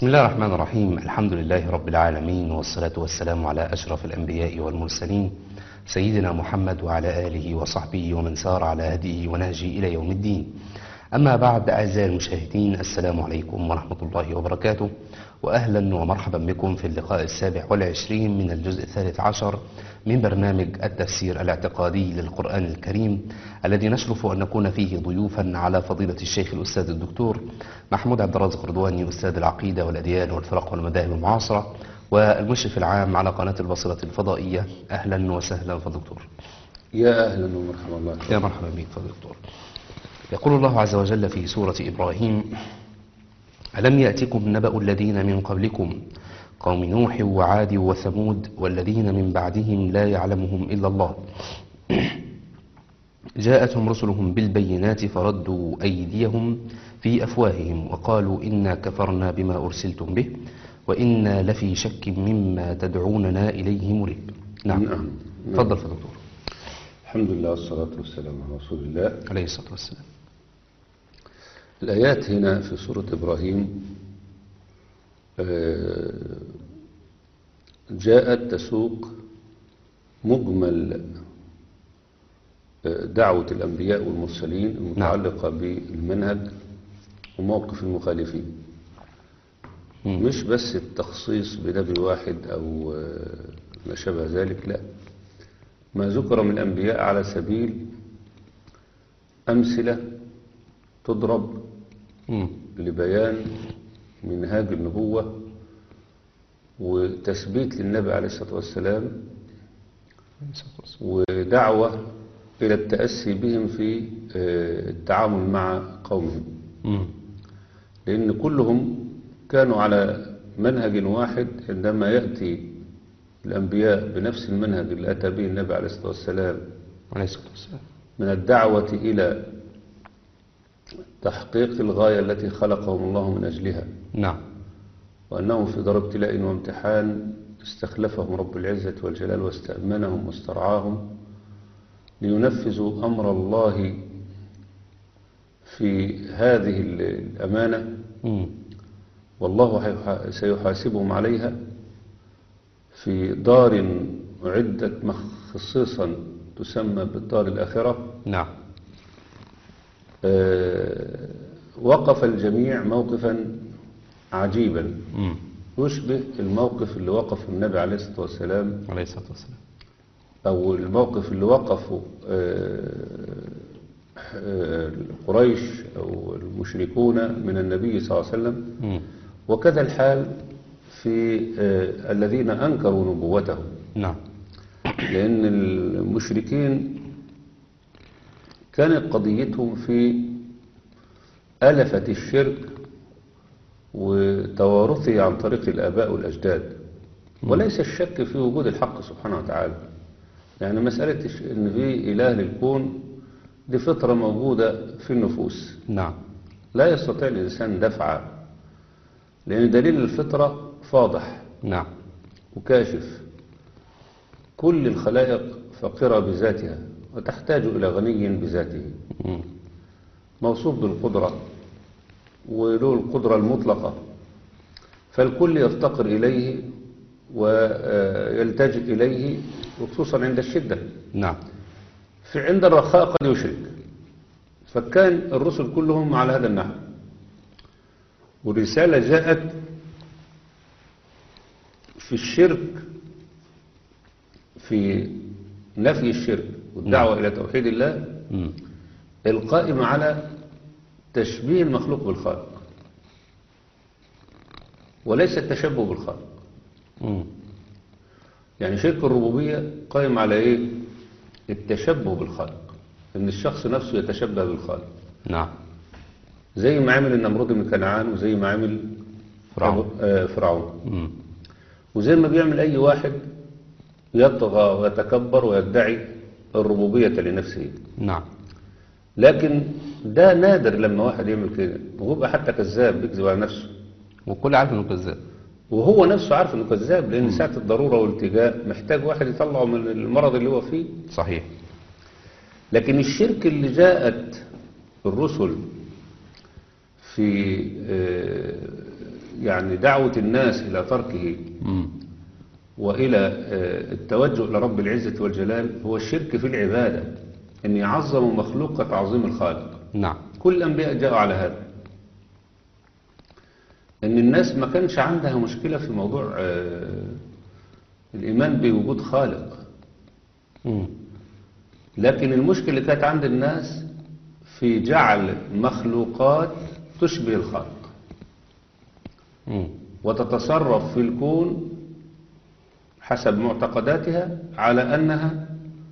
بسم الله الرحمن الرحيم الحمد لله رب العالمين والصلاة والسلام على أشرف الأنبياء والمرسلين سيدنا محمد وعلى آله وصحبه ومن سار على هديه ونهجه إلى يوم الدين أما بعد أعزائي المشاهدين السلام عليكم ورحمة الله وبركاته وأهلا ومرحبا بكم في اللقاء السابع والعشرين من الجزء الثالث عشر من برنامج التفسير الاعتقادي للقرآن الكريم الذي نشرف أن نكون فيه ضيوفا على فضيلة الشيخ الأستاذ الدكتور محمود عبد الرازق رضواني أستاذ العقيدة والأديان والفرق والمذاهب المعاصرة والمشرف العام على قناة البصرة الفضائية أهلا وسهلا فدكتور يا أهلا ومرحبا الله يا مرحبا بك فدكتور يقول الله عز وجل في سورة إبراهيم ألم يأتكم نبأ الذين من قبلكم قوم نوح وعاد وثمود والذين من بعدهم لا يعلمهم إلا الله جاءتهم رسلهم بالبينات فردوا أيديهم في أفواههم وقالوا إنا كفرنا بما أرسلتم به وإنا لفي شك مما تدعوننا إليه مريب نعم نعم. تفضل فدكتور الحمد لله والصلاة والسلام على رسول الله عليه الصلاة والسلام الآيات هنا في سورة إبراهيم آه، جاءت تسوق مجمل آه، دعوة الأنبياء والمرسلين المتعلقة بالمنهج وموقف المخالفين مم. مش بس التخصيص بنبي واحد أو آه، ما شابه ذلك لا ما ذكر من الأنبياء على سبيل أمثلة تضرب مم. لبيان منهاج النبوة وتثبيت للنبي عليه الصلاة والسلام عليه الصلاة والسلام. ودعوة إلى التأسي بهم في آه، التعامل مع قومهم مم. لأن كلهم كانوا على منهج واحد عندما يأتي الأنبياء بنفس المنهج اللي أتى به النبي عليه الصلاة والسلام عليه الصلاة والسلام من الدعوة إلى تحقيق الغاية التي خلقهم الله من أجلها نعم وأنهم في دار ابتلاء وامتحان استخلفهم رب العزة والجلال واستأمنهم واسترعاهم لينفذوا أمر الله في هذه الأمانة مم. والله هيح- سيحاسبهم عليها في دار أعدت خصيصا تسمى بالدار الآخرة نعم آه، وقف الجميع موقفا عجيبا مم. يشبه الموقف اللي وقفه النبي عليه الصلاة والسلام عليه الصلاة والسلام أو الموقف اللي وقفه آه، آه، قريش أو المشركون من النبي صلى الله عليه وسلم مم. وكذا الحال في آه، الذين أنكروا نبوته نعم لأن المشركين كانت قضيتهم في ألفة الشرك وتوارثه عن طريق الآباء والأجداد وليس الشك في وجود الحق سبحانه وتعالى يعني مسألة الش- إن في إله للكون دي فطرة موجودة في النفوس نعم لا يستطيع الإنسان دفعها لأن دليل الفطرة فاضح نعم وكاشف كل الخلائق فقيرة بذاتها وتحتاج إلى غني بذاته مم. موصوف بالقدرة وله القدرة المطلقة فالكل يفتقر إليه ويلتجئ إليه وخصوصا عند الشدة نعم في عند الرخاء قد يشرك فكان الرسل كلهم على هذا النحو والرسالة جاءت في الشرك في نفي الشرك والدعوة إلى توحيد الله مم. القائم على تشبيه المخلوق بالخالق وليس التشبه بالخالق مم. يعني شرك الربوبية قائم على إيه التشبه بالخالق إن الشخص نفسه يتشبه بالخالق نعم زي ما عمل النمرود بن كنعان وزي ما عمل فرعون. أبو- آه، فرعون مم. وزي ما بيعمل أي واحد يطغى ويتكبر ويدعي الربوبية لنفسه نعم لكن ده نادر لما واحد يعمل كده ويبقى حتى كذاب بيكذب على نفسه والكل عارف انه كذاب وهو نفسه عارف انه كذاب لان ساعة الضرورة والالتجاء محتاج واحد يطلعه من المرض اللي هو فيه صحيح لكن الشرك اللي جاءت الرسل في يعني دعوة الناس إلى تركه مم. وإلى آه، التوجه إلى رب العزة والجلال هو الشرك في العبادة أن يعظموا مخلوق كتعظيم الخالق نعم كل الأنبياء جاءوا على هذا أن الناس ما كانش عندها مشكلة في موضوع آه، الإيمان بوجود خالق مم. لكن المشكلة اللي كانت عند الناس في جعل مخلوقات تشبه الخالق مم. وتتصرف في الكون حسب معتقداتها على أنها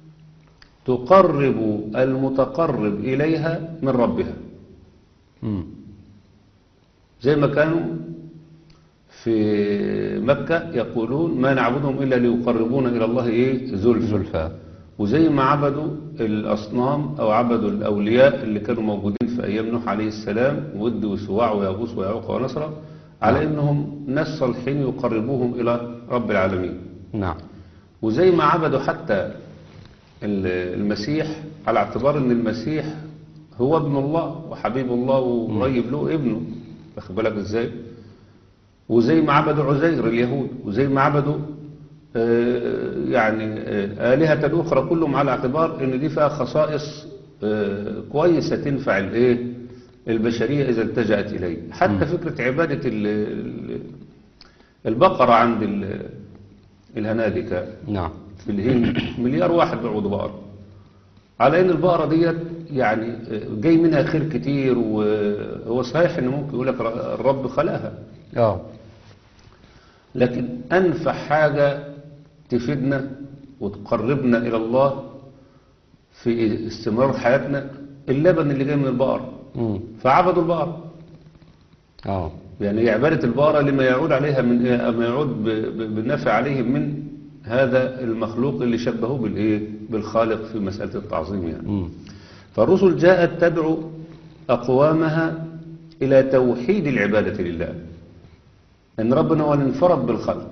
تقرب المتقرب إليها من ربها مم. زي ما كانوا في مكة يقولون ما نعبدهم إلا ليقربونا إلى الله إيه زلفى زلفى وزي ما عبدوا الأصنام أو عبدوا الأولياء اللي كانوا موجودين في أيام نوح عليه السلام ود وسواع ويغوص ويعوق ونصر على أنهم ناس صالحين يقربوهم إلى رب العالمين نعم وزي ما عبدوا حتى ال- المسيح على اعتبار ان المسيح هو ابن الله وحبيب الله وقريب له ابنه واخد بالك ازاي وزي ما عبدوا عزير اليهود وزي ما عبدوا آه، يعني آه، آلهة أخرى كلهم على اعتبار ان دي فيها خصائص آه، كويسة تنفع الايه البشرية إذا التجأت إليه حتى فكرة عبادة ال- ال- البقرة عند ال- الهنادكة نعم في الهند مليار واحد بيعبدوا بقرة على ان البقرة ديت يعني جاي منها خير كتير وهو صحيح ان ممكن يقول لك الرب خلقها اه لكن انفع حاجة تفيدنا وتقربنا الى الله في استمرار حياتنا اللبن اللي جاي من البقرة مم. فعبدوا البقرة اه يعني هي عبادة البقرة لما يعود عليها من ما يعود ب- ب- بالنفع عليهم من هذا المخلوق اللي شبهوه بالايه بالخالق في مسألة التعظيم يعني مم. فالرسل جاءت تدعو أقوامها إلى توحيد العبادة لله أن ربنا هو الانفرد بالخلق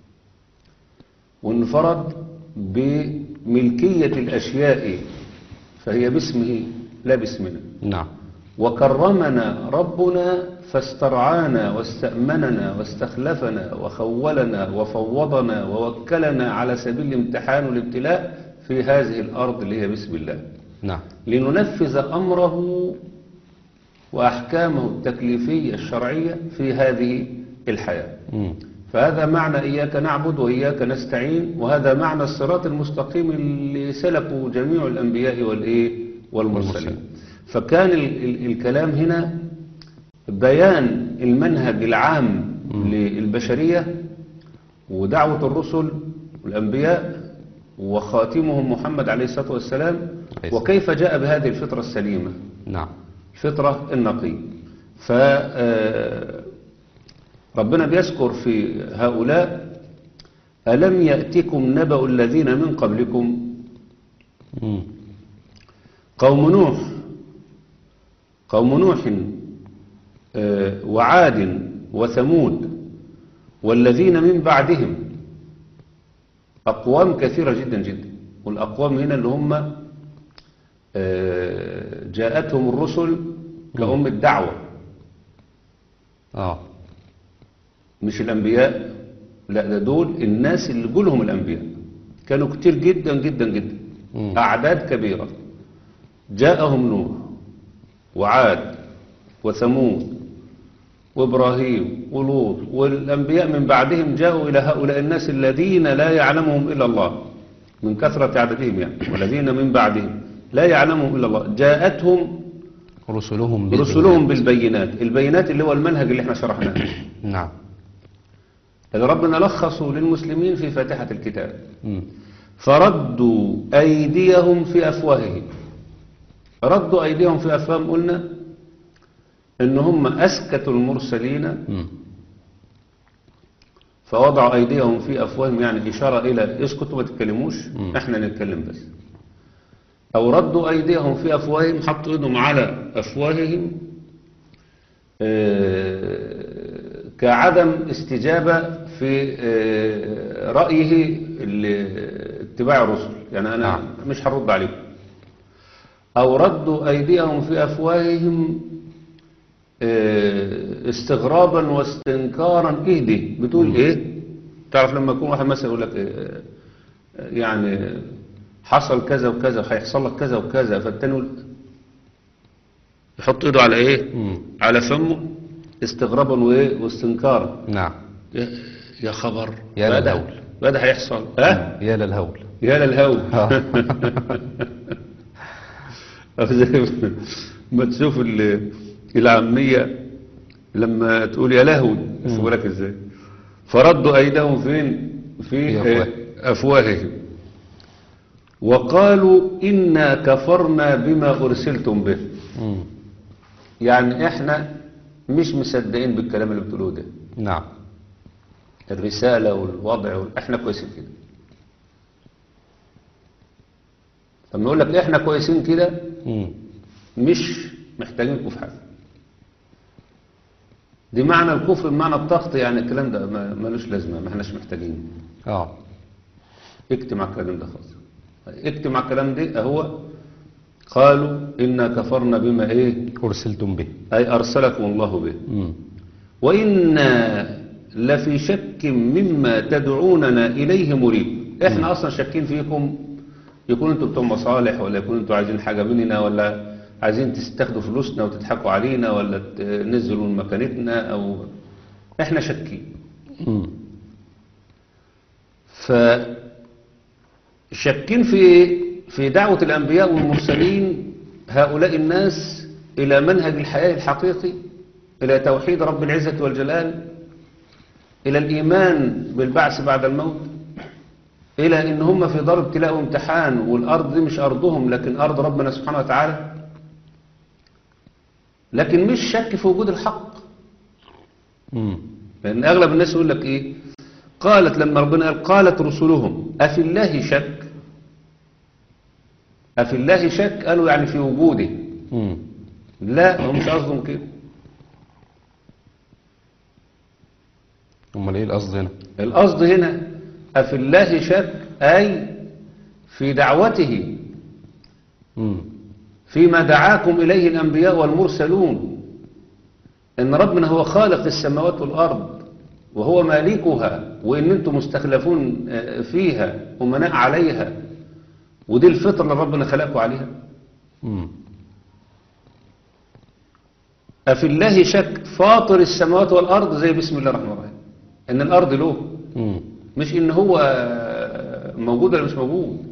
وانفرد بملكية الأشياء فهي باسمه لا باسمنا نعم وكرمنا ربنا فاسترعانا واستأمننا واستخلفنا وخولنا وفوضنا ووكلنا على سبيل الامتحان والابتلاء في هذه الأرض اللي هي باسم الله نعم لننفذ أمره وأحكامه التكليفية الشرعية في هذه الحياة مم. فهذا معنى إياك نعبد وإياك نستعين وهذا معنى الصراط المستقيم اللي سلكه جميع الأنبياء والإيه والمرسلين والمرسلين. فكان ال ال الكلام هنا بيان المنهج العام للبشرية ودعوة الرسل والأنبياء وخاتمهم محمد عليه الصلاة والسلام عليه الصلاة. وكيف جاء بهذه الفطرة السليمة نعم الفطرة النقية ف آه، ربنا بيذكر في هؤلاء ألم يأتكم نبأ الذين من قبلكم مم. قوم نوح قوم نوح آه، وعاد وثمود والذين من بعدهم أقوام كثيرة جدا جدا والأقوام هنا اللي هم آه، جاءتهم الرسل كأم الدعوة اه مش الأنبياء لا ده دول الناس اللي جولهم الأنبياء كانوا كتير جدا جدا جدا مم. أعداد كبيرة جاءهم نوح وعاد وثمود وإبراهيم ولوط والأنبياء من بعدهم جاءوا إلى هؤلاء الناس الذين لا يعلمهم إلا الله من كثرة عددهم يعني والذين من بعدهم لا يعلمهم إلا الله جاءتهم رسلهم رسلهم بالبينات. بالبينات البينات اللي هو المنهج اللي احنا شرحناه نعم اللي ربنا لخصه للمسلمين في فاتحة الكتاب مم. فردوا أيديهم في أفواههم ردوا أيديهم في أفواههم قلنا إن هم أسكتوا المرسلين مم. فوضعوا أيديهم في أفواههم يعني إشارة إلى اسكتوا ما تتكلموش مم. إحنا نتكلم بس أو ردوا أيديهم في أفواههم حطوا إيدهم على أفواههم آه، كعدم استجابة في آه، رأيه ل- اتباع الرسل يعني أنا نعم. مش هرد عليكم أو ردوا أيديهم في أفواههم آه، استغرابا واستنكارا ايه دي بتقول ايه تعرف لما يكون واحد مثلا يقول لك إيه يعني حصل كذا وكذا وهيحصل لك كذا وكذا فالتاني يقول يحط ايده على ايه مم. على فمه استغرابا وايه واستنكارا نعم يا- يا خبر يا بقى ده- للهول. بقى ده هيحصل ها يا للهول يا للهول آه. زي ما تشوف ال- العامية لما تقول يا لهوي شوف بالك ازاي فردوا ايديهم فين في في أفواه. آه، افواههم وقالوا انا كفرنا بما ارسلتم به مم. يعني احنا مش مصدقين بالكلام اللي بتقولوه ده نعم الرسالة والوضع وال... احنا كويسين كده طب نقول لك احنا كويسين كده مم. مش محتاجينكم في حاجة دي معنى الكفر بمعنى الضغط يعني الكلام ده ما- ملوش لازمة ما احناش محتاجين اه اكتب مع الكلام ده خالص اكتب مع الكلام ده اهو قالوا إنا كفرنا بما ايه أرسلتم به أي أرسلكم الله به مم. وإنا لفي شك مما تدعوننا إليه مريب إحنا أصلا شاكين فيكم يكون أنتم بتوع مصالح ولا يكون أنتم عايزين حاجة مننا ولا عايزين تستخدوا فلوسنا وتضحكوا علينا ولا تنزلوا من مكانتنا أو إحنا شاكين مم. فشاكين في في دعوة الأنبياء والمرسلين هؤلاء الناس إلى منهج الحياة الحقيقي إلى توحيد رب العزة والجلال إلى الإيمان بالبعث بعد الموت إلى إن هم في دار ابتلاء وامتحان والأرض دي مش أرضهم لكن أرض ربنا سبحانه وتعالى لكن مش شك في وجود الحق مم. لأن أغلب الناس يقول لك إيه قالت لما ربنا قال قالت رسلهم أفي الله شك أفي الله شك قالوا يعني في وجوده مم. لا هم مش قصدهم كده أمال إيه القصد هنا؟ القصد هنا أفي الله شك أي في دعوته مم. فيما دعاكم إليه الأنبياء والمرسلون إن ربنا هو خالق السماوات والأرض وهو مالكها وإن أنتم مستخلفون آه، فيها أمناء عليها ودي الفطرة اللي ربنا خلقكم عليها مم. أفي الله شك فاطر السماوات والأرض زي بسم الله الرحمن الرحيم إن الأرض له مم. مش إن هو آه، موجود ولا مش موجود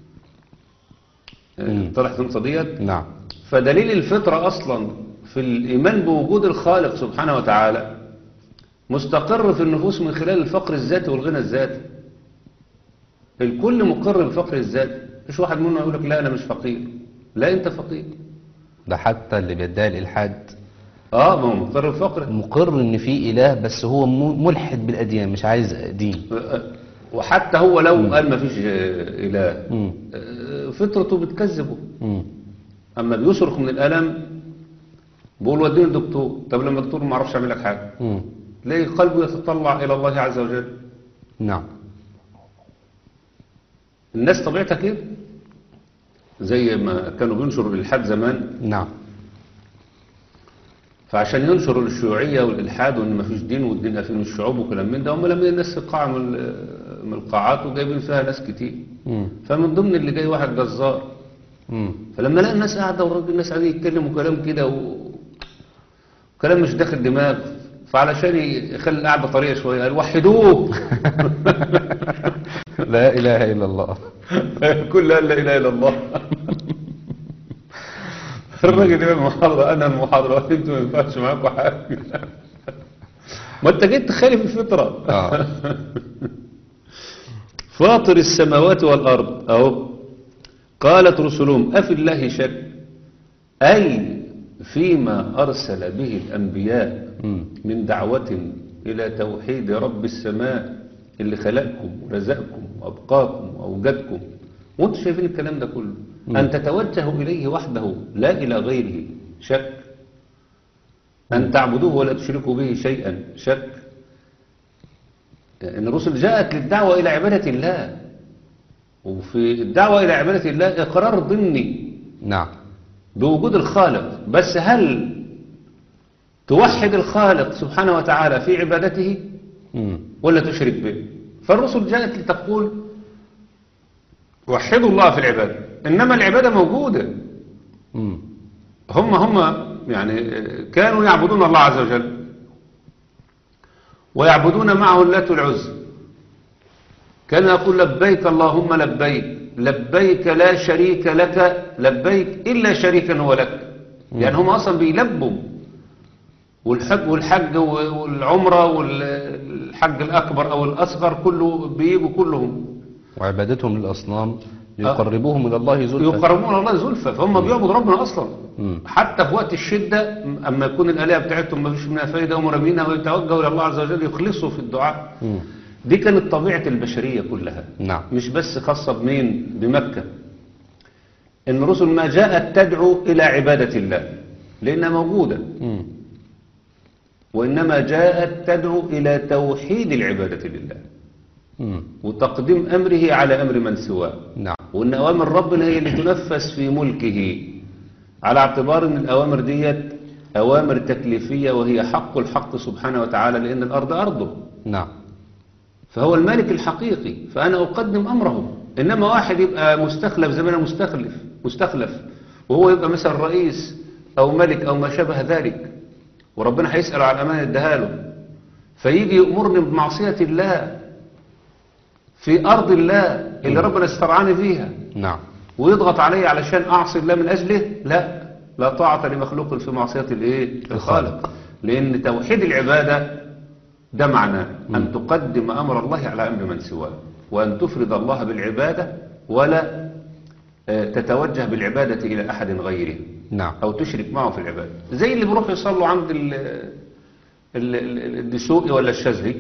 مم. طلعت النقطة ديت نعم فدليل الفطرة أصلا في الإيمان بوجود الخالق سبحانه وتعالى مستقر في النفوس من خلال الفقر الذاتي والغنى الذاتي الكل مقر بالفقر الذاتي مش واحد منهم يقول لك لا أنا مش فقير لا أنت فقير ده حتى اللي بيدعي الإلحاد آه ما هو مقر بالفقر مقر إن في إله بس هو م- ملحد بالأديان مش عايز دين وحتى هو لو قال ما فيش آه، إله مم. آه، فطرته بتكذبه مم. أما بيصرخ من الألم بيقول وديني الدكتور طب لما الدكتور ما عرفش يعمل لك حاجة مم. تلاقي قلبه يتطلع إلى الله عز وجل نعم الناس طبيعتها كده زي ما كانوا بينشروا الإلحاد زمان نعم فعشان ينشروا الشيوعية والإلحاد وإن ما فيش دين والدين قافلين الشعوب وكلام من ده هم لما الناس في قاعة من ال- من القاعات وجايبين فيها ناس كتير مم. فمن ضمن اللي جاي واحد جزار مم. فلما لقى الناس قاعدة والراجل الناس قاعدين يتكلموا كلام كده و... كلام مش داخل دماغ فعلشان يخلي القعدة طريقة شوية قال وحدوه لا إله إلا الله كل قال لا إله إلا الله الراجل يقول المحاضرة أنا المحاضرة أنتوا ما ينفعش معاكم حاجة ما أنت جيت تخالف الفطرة آه. فاطر السماوات والأرض أهو قالت رسلهم أفي الله شك أي فيما أرسل به الأنبياء مم. من دعوة إلى توحيد رب السماء اللي خلقكم ورزقكم وأبقاكم وأوجدكم وانتم شايفين الكلام ده كله أن تتوجهوا إليه وحده لا إلى غيره شك أن تعبدوه ولا تشركوا به شيئا شك إن الرسل جاءت للدعوة إلى عبادة الله وفي الدعوة إلى عبادة الله إقرار ضمني نعم بوجود الخالق بس هل توحد الخالق سبحانه وتعالى في عبادته مم. ولا تشرك به فالرسل جاءت لتقول وحدوا الله في العبادة إنما العبادة موجودة مم. هم هم يعني كانوا يعبدون الله عز وجل ويعبدون معه اللات والعزى كان يقول لبيك اللهم لبيك لبيك لا شريك لك لبيك إلا شريكا هو لك يعني هم أصلا بيلبوا والحج والحج والعمرة والحج الأكبر أو الأصغر كله بيجوا كلهم وعبادتهم للأصنام يقربوهم إلى الله زلفى يقربون الله زلفى فهم بيعبدوا ربنا أصلا مم. حتى في وقت الشدة أما يكون الآلهة بتاعتهم ما فيش منها فايدة هم رامينها ويتوجهوا إلى الله عز وجل يخلصوا في الدعاء مم. دي كانت طبيعة البشرية كلها نعم مش بس خاصة بمين بمكة إن الرسل ما جاءت تدعو إلى عبادة الله لأنها موجودة مم. وإنما جاءت تدعو إلى توحيد العبادة لله مم. وتقديم أمره على أمر من سواه نعم وإن أوامر ربنا هي اللي تنفذ في ملكه على اعتبار أن الأوامر ديت أوامر تكليفية وهي حق الحق سبحانه وتعالى لأن الأرض أرضه نعم فهو المالك الحقيقي فأنا أقدم أمره إنما واحد يبقى مستخلف زي ما أنا مستخلف مستخلف وهو يبقى مثلا رئيس أو ملك أو ما شابه ذلك وربنا هيسأله على الأمانة اداها له فيجي يأمرني بمعصية الله في أرض الله اللي ربنا استرعاني فيها نعم ويضغط علي علشان أعصي الله من أجله لا لا طاعة لمخلوق في معصية الإيه؟ الخالق لأن توحيد العبادة ده معناه أن تقدم أمر الله على أمر من سواه وأن تفرد الله بالعبادة ولا آه، تتوجه بالعبادة إلى أحد غيره نعم أو تشرك معه في العبادة زي اللي بيروحوا يصلوا عند ال- ال- ال- الدسوقي ولا الشاذلي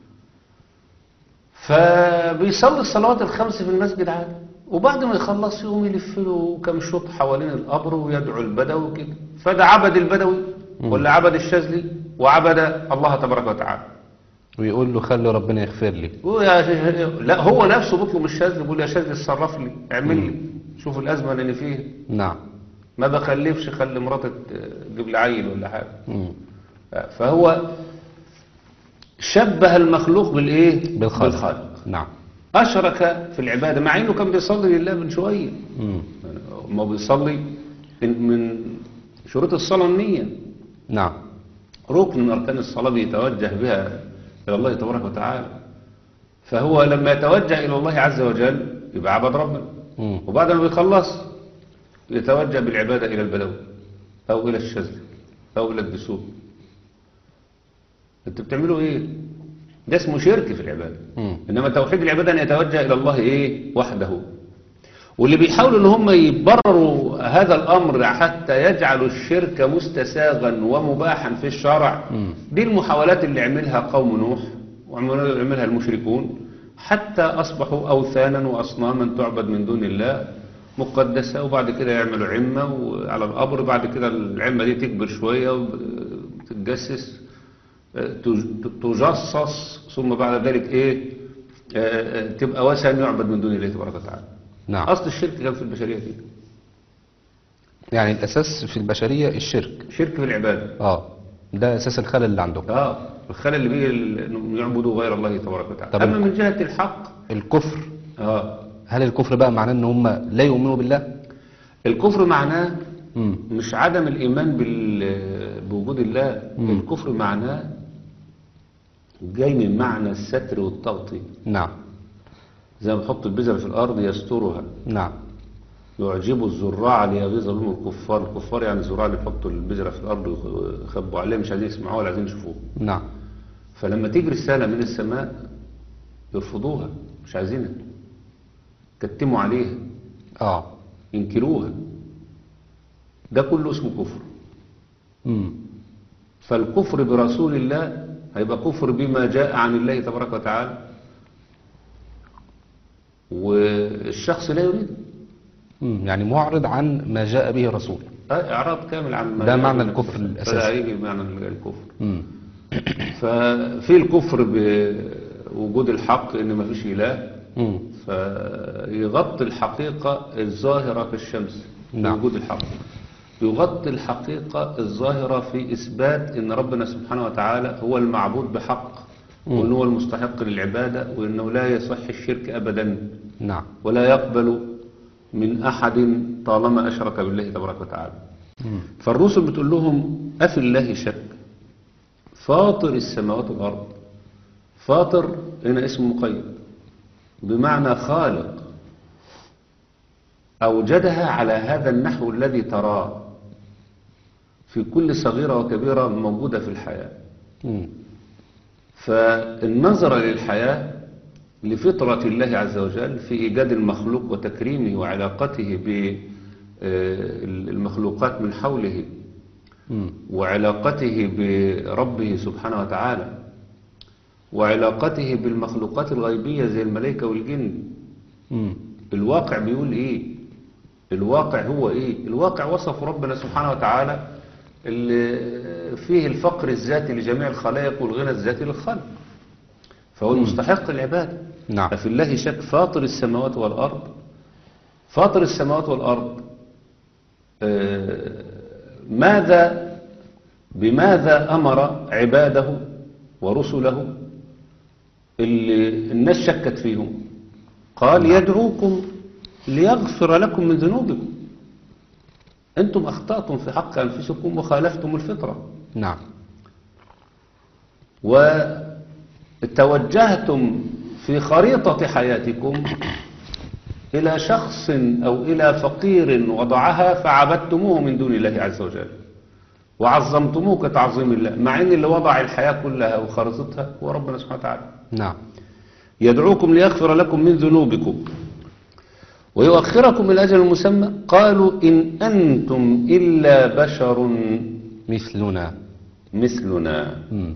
فبيصلي الصلوات الخمس في المسجد عادي وبعد ما يخلص يقوم يلف له كم شوط حوالين القبر ويدعو البدوي كده فده عبد البدوي ولا عبد الشاذلي وعبد الله تبارك وتعالى ويقول له خلي ربنا يغفر لي ويا ش- لا هو نفسه بيطلب من الشاذلي بيقول يا شاذلي اتصرف لي اعمل لي شوف الازمه اللي انا فيها نعم ما بخلفش خلي مراتك تجيب لي عيل ولا حاجه مم. فهو شبه المخلوق بالايه بالخالق بالخالق نعم اشرك في العباده مع انه كان بيصلي لله من شويه مم. ما بيصلي من- من شروط الصلاه النيه نعم ركن من اركان الصلاه بيتوجه بها الى الله تبارك وتعالى فهو لما يتوجه الى الله عز وجل يبقى عبد ربنا مم. وبعد ما بيخلص يتوجه بالعبادة إلى البدوي أو إلى الشاذلي أو إلى الدسوق أنتوا بتعملوا إيه؟ ده اسمه شرك في العبادة مم. إنما توحيد العبادة أن يتوجه إلى الله إيه؟ وحده واللي بيحاولوا إن هم يبرروا هذا الأمر حتى يجعلوا الشرك مستساغا ومباحا في الشرع مم. دي المحاولات اللي عملها قوم نوح وعملها المشركون حتى أصبحوا أوثانا وأصناما تعبد من دون الله مقدسة وبعد كده يعملوا عمة على القبر بعد كده العمة دي تكبر شوية وتتجسس آه، تج- تجصص ثم بعد ذلك ايه آه، آه، تبقى وثن يعبد من دون الله تبارك وتعالى نعم اصل الشرك كان في البشرية كده يعني الأساس في البشرية الشرك شرك في العبادة اه ده أساس الخلل اللي عندهم اه الخلل اللي بيه ال- انهم يعبدوا غير الله تبارك وتعالى طب اما ال- من جهة الحق الكفر اه هل الكفر بقى معناه ان هم لا يؤمنوا بالله الكفر معناه مم. مش عدم الإيمان بال- بوجود الله مم. الكفر معناه جاي من معنى الستر والتغطية نعم زي ما بحط البذرة في الأرض يسترها نعم يعجب الزراع ليغيظ بهم الكفار الكفار يعني الزراع اللي يحطوا البذرة في الأرض ويخبوا عليها مش عايزين يسمعوها ولا عايزين يشوفوها نعم فلما تيجي رسالة من السماء يرفضوها مش عايزينها كتموا عليها اه ينكروها ده كله اسمه كفر مم. فالكفر برسول الله هيبقى كفر بما جاء عن الله تبارك وتعالى والشخص لا يريد مم. يعني معرض عن ما جاء به الرسول آه، إعراض كامل عن ما ده جاء معنى من الكفر الرسول. الأساسي. فده هيجي معنى الكفر مم. ففي الكفر بوجود الحق ان ما فيش اله مم. فيغطي الحقيقة الظاهرة في الشمس نعم. بوجود الحق يغطي الحقيقة الظاهرة في إثبات أن ربنا سبحانه وتعالى هو المعبود بحق وأنه هو المستحق للعبادة وأنه لا يصح الشرك أبدا نعم ولا يقبل من أحد طالما أشرك بالله تبارك وتعالى فالرسل بتقول لهم أفي الله شك فاطر السماوات والأرض فاطر هنا اسم مقيد بمعنى خالق أوجدها على هذا النحو الذي تراه في كل صغيرة وكبيرة موجودة في الحياة مم. فالنظر للحياة لفطرة الله عز وجل في إيجاد المخلوق وتكريمه وعلاقته بالمخلوقات من حوله مم. وعلاقته بربه سبحانه وتعالى وعلاقته بالمخلوقات الغيبية زي الملائكة والجن مم. الواقع بيقول ايه الواقع هو ايه الواقع وصف ربنا سبحانه وتعالى اللي فيه الفقر الذاتي لجميع الخلائق والغنى الذاتي للخلق فهو المستحق العبادة نعم. ففي الله شك فاطر السماوات والأرض فاطر السماوات والأرض آه، ماذا بماذا أمر عباده ورسله اللي الناس شكت فيهم قال يدعوكم ليغفر لكم من ذنوبكم أنتم أخطأتم في حق أنفسكم وخالفتم الفطرة نعم وتوجهتم في خريطة حياتكم إلى شخص أو إلى فقير وضعها فعبدتموه من دون الله عز وجل وعظمتموه كتعظيم الله مع أن اللي وضع الحياة كلها وخريطتها هو ربنا سبحانه وتعالى نعم يدعوكم ليغفر لكم من ذنوبكم ويؤخركم إلى أجل المسمى قالوا إن أنتم إلا بشر مثلنا مثلنا مم.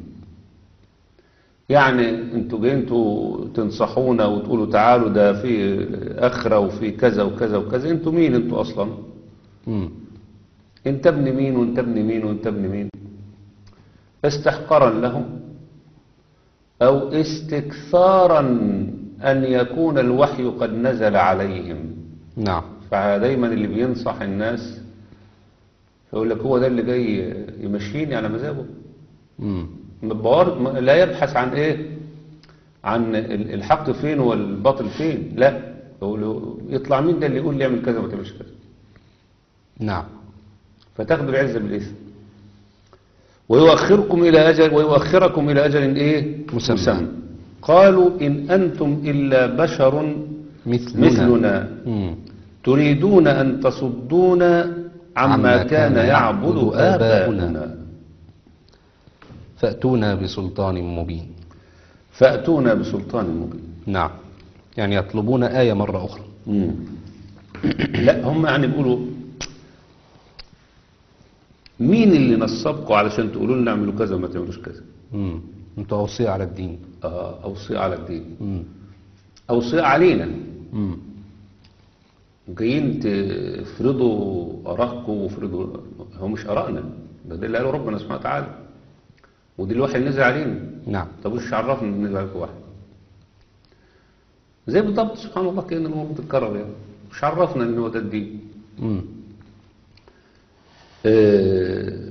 يعني انتوا جايين انتوا تنصحونا وتقولوا تعالوا ده في اخره وفي كذا وكذا وكذا انتوا مين انتوا اصلا مم. انت ابن مين وانت ابن مين وانت ابن مين استحقارا لهم او استكثارا ان يكون الوحي قد نزل عليهم نعم فدايما اللي بينصح الناس يقول لك هو ده اللي جاي يمشيني على مزاجه مم. بوار- ما- لا يبحث عن ايه عن ال- الحق فين والباطل فين لا يقول له يطلع مين ده اللي يقول لي اعمل كذا وما تعملش كذا نعم فتاخذوا العزه بالاثم ويؤخركم الى اجل ويؤخركم الى اجل ايه مسمى. قالوا ان انتم الا بشر مثلنا, مثلنا مم. تريدون ان تصدونا عما عما كان كان يعبد يعبد آباؤنا. آباؤنا فأتونا بسلطان مبين فأتونا بسلطان مبين نعم يعني يطلبون آية مرة أخرى مم. لا هم يعني بيقولوا مين اللي نصبكم علشان تقولوا لنا اعملوا كذا وما تعملوش كذا مم. انتوا أوصية على الدين آه أوصية على الدين مم. أوصية علينا مم. جايين تفرضوا آرائكم وفرضوا هو مش آرائنا ده ده اللي قاله ربنا سبحانه وتعالى ودي الوحي اللي نزل علينا نعم طب وش عرفنا ان نزل عليكم وحي زي بالضبط سبحان الله كأن الأمور بتتكرر يعني مش عرفنا ان هو ده الدين مم. آه،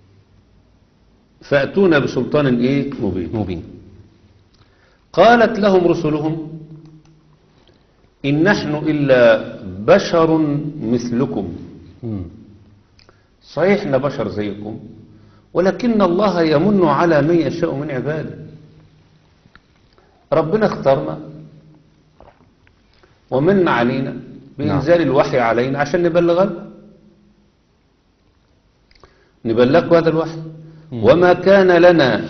فأتونا بسلطان إيه مبين مبين قالت لهم رسلهم إن نحن إلا بشر مثلكم مم. صحيح إحنا بشر زيكم ولكن الله يمن على من يشاء من عباده ربنا اختارنا ومن علينا بإنزال الوحي علينا عشان نبلغ لكم نبلغكم هذا الوحي وما كان لنا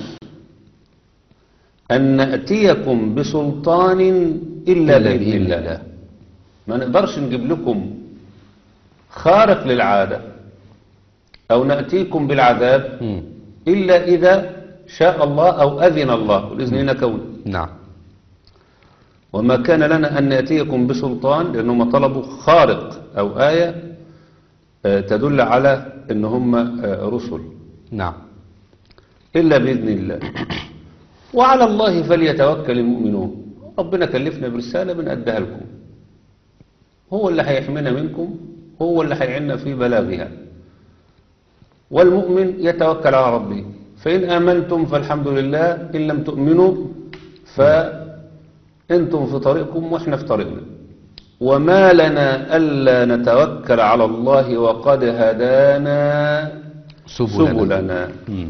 أن نأتيكم بسلطان إلا بإذن الله ما نقدرش نجيب لكم خارق للعادة أو نأتيكم بالعذاب مم. إلا إذا شاء الله أو أذن الله والإذن هنا كون نعم وما كان لنا أن نأتيكم بسلطان لأنهم طلبوا خارق أو آية آه، تدل على أن هم آه، رسل نعم إلا بإذن الله وعلى الله فليتوكل المؤمنون ربنا كلفنا برسالة بنأديها لكم هو اللي هيحمينا منكم هو اللي هيعنا في بلاغها والمؤمن يتوكل على ربه فإن آمنتم فالحمد لله إن لم تؤمنوا فأنتم في طريقكم وإحنا في طريقنا وما لنا ألا نتوكل على الله وقد هدانا سبلنا, سبلنا مم.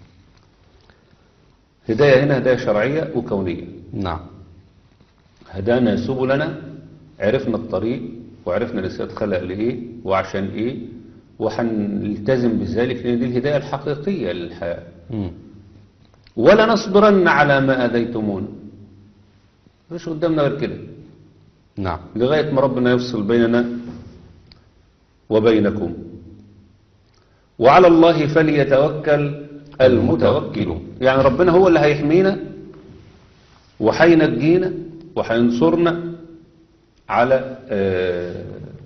هداية هنا هداية شرعية وكونية نعم هدانا سبلنا عرفنا الطريق وعرفنا الإسلام اتخلق لإيه وعشان إيه وهنلتزم بذلك لأن دي الهداية الحقيقية للحياة مم. ولا نصبرن على ما أذيتمونا مش قدامنا غير كده نعم لغاية ما ربنا يفصل بيننا وبينكم وعلى الله فليتوكل المتوكلون يعني ربنا هو اللي هيحمينا وهينجينا وهينصرنا على آه،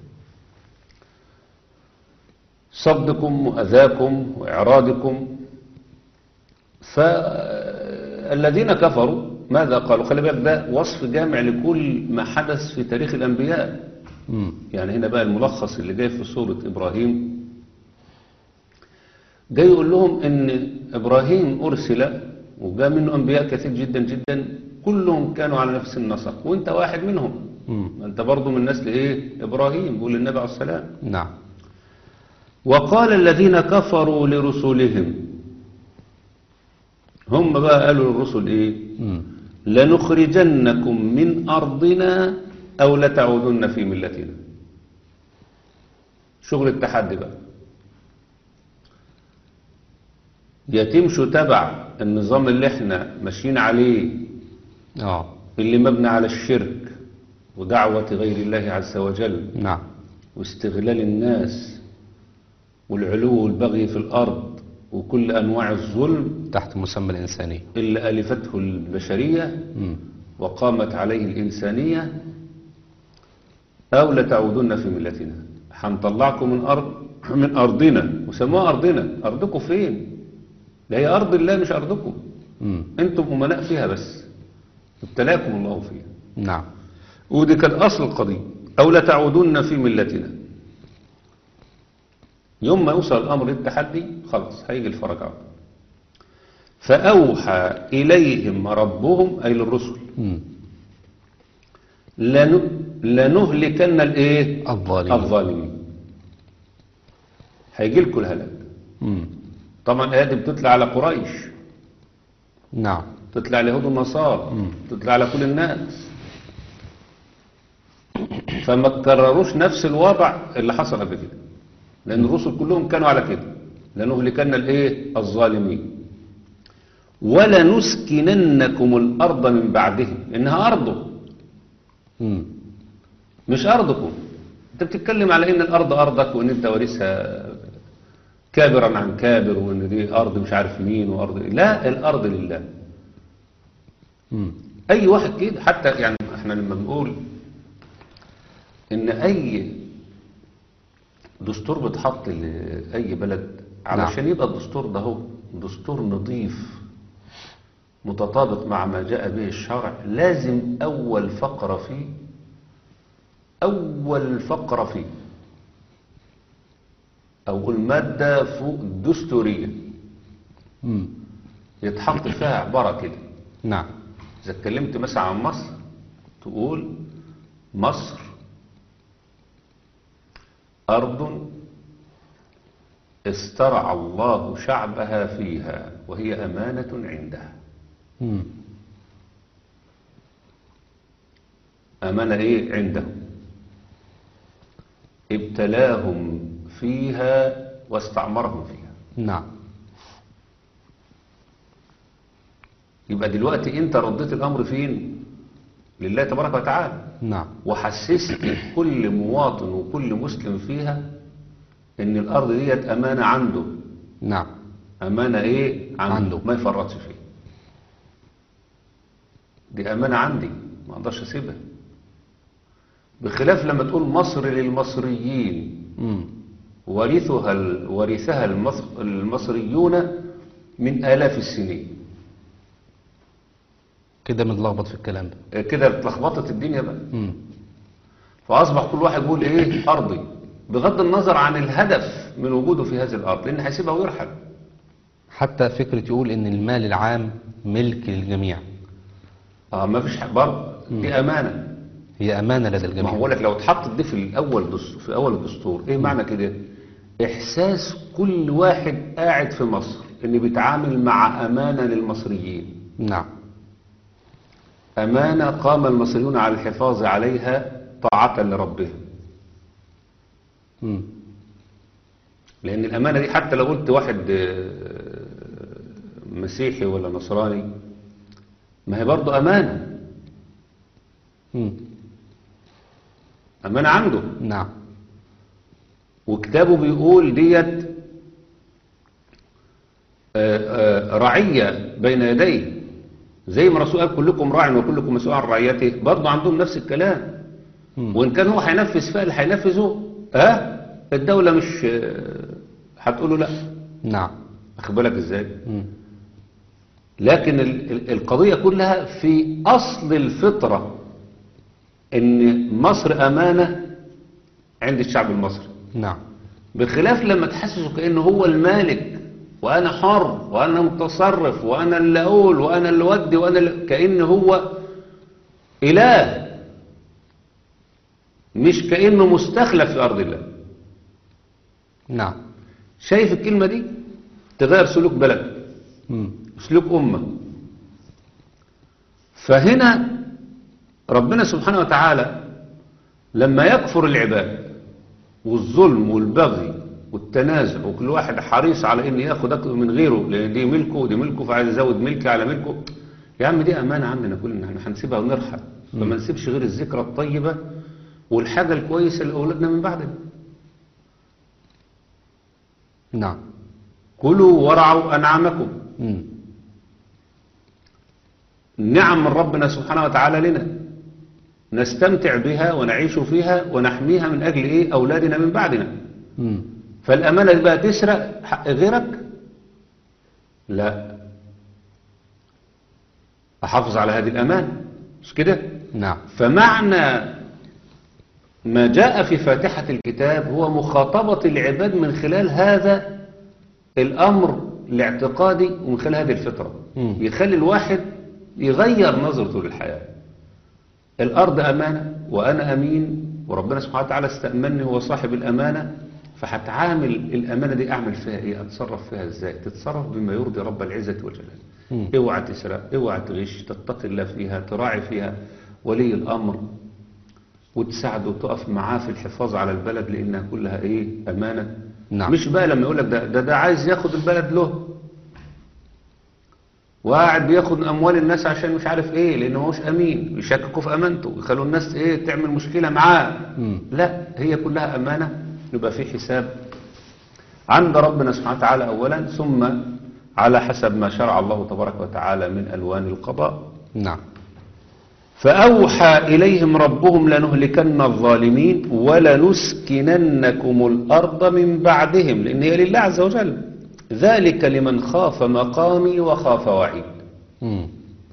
صدكم وأذاكم وإعراضكم فالذين كفروا ماذا قالوا خلي بالك ده وصف جامع لكل ما حدث في تاريخ الأنبياء مم. يعني هنا بقى الملخص اللي جاي في سورة إبراهيم جاي يقول لهم إن إبراهيم أرسل وجاء منه أنبياء كثير جدا جدا كلهم كانوا على نفس النسق وانت واحد منهم مم. ما انت برضو من نسل ايه إبراهيم بيقول النبي عليه السلام نعم وقال الذين كفروا لرسلهم هم بقى قالوا للرسل ايه مم. لنخرجنكم من أرضنا أو لتعودن في ملتنا شغل التحدي بقى يا تمشوا تبع النظام اللي احنا ماشيين عليه اه اللي مبني على الشرك ودعوة غير الله عز وجل نعم واستغلال الناس والعلو والبغي في الأرض وكل أنواع الظلم تحت مسمى الإنسانية اللي ألفته البشرية مم. وقامت عليه الإنسانية أو لتعودن في ملتنا هنطلعكم من أرض من أرضنا وسموها أرضنا أرضكم فين ده هي أرض الله مش أرضكم مم. أنتم أمناء فيها بس ابتلاكم الله فيها نعم ودي كان أصل القضية أو لتعودن في ملتنا يوم ما يوصل الأمر للتحدي خلاص هيجي الفرج على طول. فأوحى إليهم ربهم أي للرسل مم. لن- لنهلكن الايه الظالمين الظالمين هيجي لكم الهلاك مم. طبعا الايات دي بتطلع على قريش نعم تطلع على اليهود والنصارى تطلع على كل الناس فما تكرروش نفس الوضع اللي حصل قبل كده لان الرسل كلهم كانوا على كده لنهلكن الايه الظالمين ولنسكننكم الارض من بعدهم انها ارضه مم. مش أرضكم أنت بتتكلم على إن الأرض أرضك وإن أنت وارثها كابرا عن كابر وإن دي أرض مش عارف مين وأرض لا الأرض لله مم. أي واحد كده حتى يعني إحنا لما بنقول إن أي دستور بتحط لأي بلد علشان يبقى الدستور ده هو دستور نظيف متطابق مع ما جاء به الشرع لازم أول فقرة فيه أول فقرة فيه أو المادة فوق الدستورية مم. يتحط فيها عبارة كده نعم إذا اتكلمت مثلا عن مصر تقول مصر أرض استرعى الله شعبها فيها وهي أمانة عنده مم. أمانة إيه عنده ابتلاهم فيها واستعمرهم فيها نعم يبقى دلوقتي انت رديت الامر فين لله تبارك وتعالى نعم وحسست كل مواطن وكل مسلم فيها ان الارض ديت امانه عنده نعم امانه ايه عنده, عنده. ما يفرطش فيها دي امانه عندي ما اقدرش اسيبها بخلاف لما تقول مصر للمصريين مم. ورثها ال- ورثها المص- المصريون من آلاف السنين كده متلخبط في الكلام ده كده اتلخبطت الدنيا بقى مم. فأصبح كل واحد يقول إيه أرضي بغض النظر عن الهدف من وجوده في هذه الأرض لأن هيسيبها ويرحل حتى فكرة يقول ان المال العام ملك للجميع اه ما فيش حق برضه دي أمانة هي امانة لدى ما هو الجميع بقول لك لو اتحطت دي في الأول دس- في أول الدستور إيه معنى كده؟ إحساس كل واحد قاعد في مصر إن بيتعامل مع أمانة للمصريين نعم أمانة قام المصريون على الحفاظ عليها طاعة لربهم مم. لأن الأمانة دي حتى لو قلت واحد آه، مسيحي ولا نصراني ما هي برضه أمانة مم. أمانة عنده نعم وكتابه بيقول ديت آه، آه، رعية بين يديه زي ما الرسول قال كلكم راع وكلكم مسؤول عن رعيته برضه عندهم نفس الكلام مم. وإن كان هو هينفذ فيها اللي هينفذه ها الدولة مش آه، هتقول له لا نعم أخد بالك إزاي مم. لكن ال- ال- القضية كلها في أصل الفطرة إن مصر أمانة عند الشعب المصري نعم بخلاف لما تحسسه كأنه هو المالك وأنا حر وأنا متصرف وأنا اللي أقول وأنا اللي ودي وأنا اللي كأنه هو إله مش كأنه مستخلف في أرض الله نعم شايف الكلمة دي تغير سلوك بلد مم. سلوك أمة فهنا ربنا سبحانه وتعالى لما يكفر العباد والظلم والبغي والتنازع وكل واحد حريص على ان ياخد أكتر من غيره لان دي ملكه ودي ملكه فعايز يزود ملكي على ملكه يا عم دي امانه عندنا كلنا احنا هنسيبها ونرحل فما نسيبش غير الذكرى الطيبه والحاجه الكويسه لاولادنا من بعدنا نعم كلوا ورعوا انعامكم مم. نعم من ربنا سبحانه وتعالى لنا نستمتع بها ونعيش فيها ونحميها من أجل إيه أولادنا من بعدنا مم. فالأمانة دي بقى تسرق حق غيرك لا أحافظ على هذه الأمانة مش كده نعم فمعنى ما جاء في فاتحة الكتاب هو مخاطبة العباد من خلال هذا الأمر الاعتقادي ومن خلال هذه الفطرة مم. يخلي الواحد يغير نظرته للحياة الأرض أمانة وأنا أمين وربنا سبحانه وتعالى استأمني هو صاحب الأمانة فهتعامل الأمانة دي أعمل فيها إيه أتصرف فيها إزاي تتصرف بما يرضي رب العزة والجلال مم. اوعى تسرق اوعى تغش تتقي الله فيها تراعي فيها ولي الأمر وتساعده وتقف معاه في الحفاظ على البلد لأنها كلها إيه أمانة نعم. مش بقى لما يقول لك ده, ده ده عايز ياخد البلد له وقاعد بياخد اموال الناس عشان مش عارف ايه لانه هو مش امين يشككوا في امانته يخلوا الناس ايه تعمل مشكله معاه مم. لا هي كلها امانه يبقى في حساب عند ربنا سبحانه وتعالى اولا ثم على حسب ما شرع الله تبارك وتعالى من الوان القضاء نعم فأوحى إليهم ربهم لنهلكن الظالمين ولنسكننكم الأرض من بعدهم لأن هي لله عز وجل ذلك لمن خاف مقامي وخاف وعيد مم.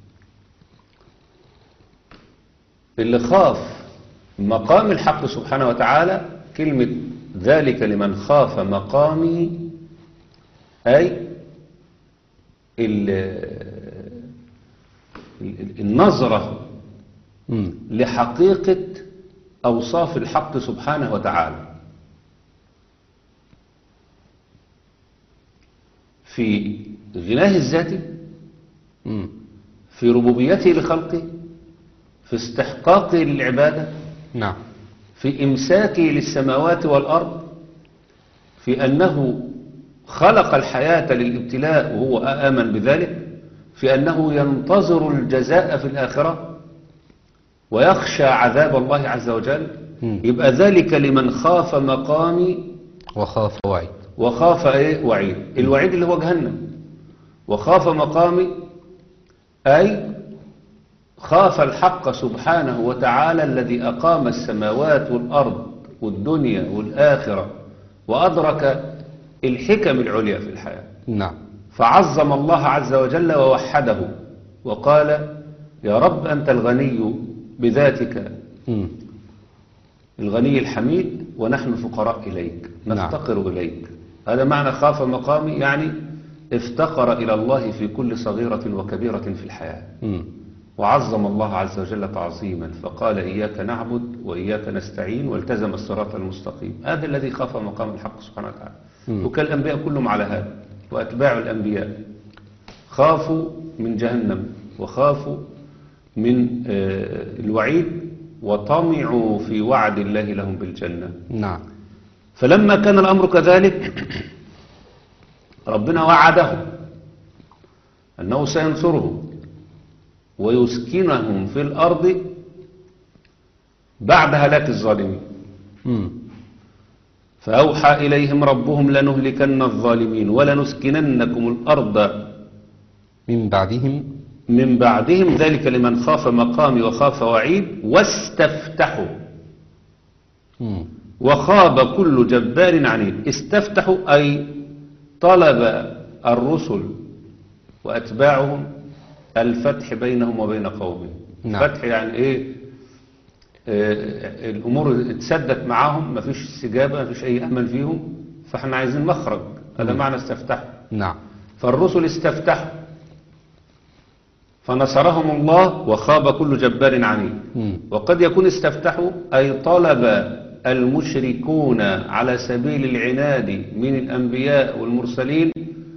اللي خاف مقام الحق سبحانه وتعالى كلمة ذلك لمن خاف مقامي أي ال- ال- النظرة مم. لحقيقة أوصاف الحق سبحانه وتعالى في غناه الذاتي مم. في ربوبيته لخلقه في استحقاقه للعبادة نعم في إمساكه للسماوات والأرض في أنه خلق الحياة للابتلاء وهو آمن بذلك في أنه ينتظر الجزاء في الآخرة ويخشى عذاب الله عز وجل مم. يبقى ذلك لمن خاف مقامي وخاف وعيد وخاف ايه وعيد الوعيد اللي هو جهنم وخاف مقامي أي خاف الحق سبحانه وتعالى الذي أقام السماوات والأرض والدنيا والآخرة وأدرك الحكم العليا في الحياة نعم فعظم الله عز وجل ووحده وقال يا رب أنت الغني بذاتك مم. الغني الحميد ونحن فقراء إليك نعم. نفتقر إليك هذا معنى خاف مقامي يعني افتقر إلى الله في كل صغيرة وكبيرة في الحياة مم. وعظم الله عز وجل تعظيما فقال إياك نعبد وإياك نستعين والتزم الصراط المستقيم هذا الذي خاف مقام الحق سبحانه وتعالى مم. وكان الأنبياء كلهم على هذا وأتباع الأنبياء خافوا من جهنم وخافوا من آه، الوعيد وطمعوا في وعد الله لهم بالجنة نعم فلما كان الأمر كذلك ربنا وعدهم أنه سينصرهم ويسكنهم في الأرض بعد هلاك الظالمين مم. فأوحى إليهم ربهم لنهلكن الظالمين ولنسكننكم الأرض من بعدهم من بعدهم ذلك لمن خاف مقامي وخاف وعيد واستفتحوا مم. وخاب كل جبار عنيد استفتحوا أي طلب الرسل وأتباعهم الفتح بينهم وبين قومهم نعم. فتح يعني إيه آه الأمور اتسدت معاهم مفيش استجابة مفيش أي أمل فيهم فاحنا عايزين مخرج هذا معنى استفتحوا نعم فالرسل استفتحوا فنصرهم الله وخاب كل جبار عنيد مم. وقد يكون استفتحوا أي طلب المشركون على سبيل العناد من الأنبياء والمرسلين